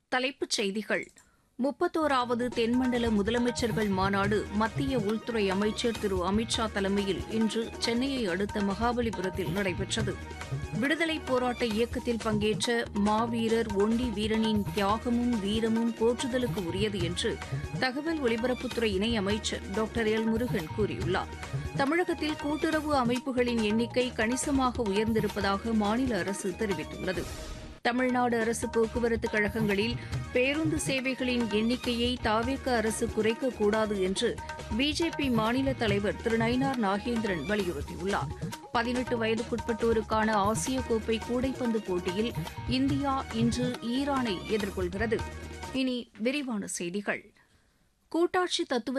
தலைப்புச் செய்திகள் முப்பத்தோராவது தென்மண்டல முதலமைச்சர்கள் மாநாடு மத்திய உள்துறை அமைச்சர் திரு அமித் ஷா தலைமையில் இன்று சென்னையை அடுத்த மகாபலிபுரத்தில் நடைபெற்றது விடுதலைப் போராட்ட இயக்கத்தில் பங்கேற்ற மாவீரர் ஒண்டி வீரனின் தியாகமும் வீரமும் போற்றுதலுக்கு உரியது என்று தகவல் ஒலிபரப்புத்துறை இணையமைச்சர் டாக்டர் எல் முருகன் கூறியுள்ளார் தமிழகத்தில் கூட்டுறவு அமைப்புகளின் எண்ணிக்கை கணிசமாக உயர்ந்திருப்பதாக மாநில அரசு தெரிவித்துள்ளது தமிழ்நாடு அரசு போக்குவரத்து கழகங்களில் பேருந்து சேவைகளின் எண்ணிக்கையை தாவேக அரசு குறைக்கக்கூடாது என்று பிஜேபி மாநில தலைவர் திரு நயினார் நாகேந்திரன் வலியுறுத்தியுள்ளார் பதினெட்டு வயதுக்குட்பட்டோருக்கான ஆசிய கோப்பை கூடைப்பந்து போட்டியில் இந்தியா இன்று ஈரானை எதிர்கொள்கிறது இனி விரிவான செய்திகள் கூட்டாட்சி தத்துவ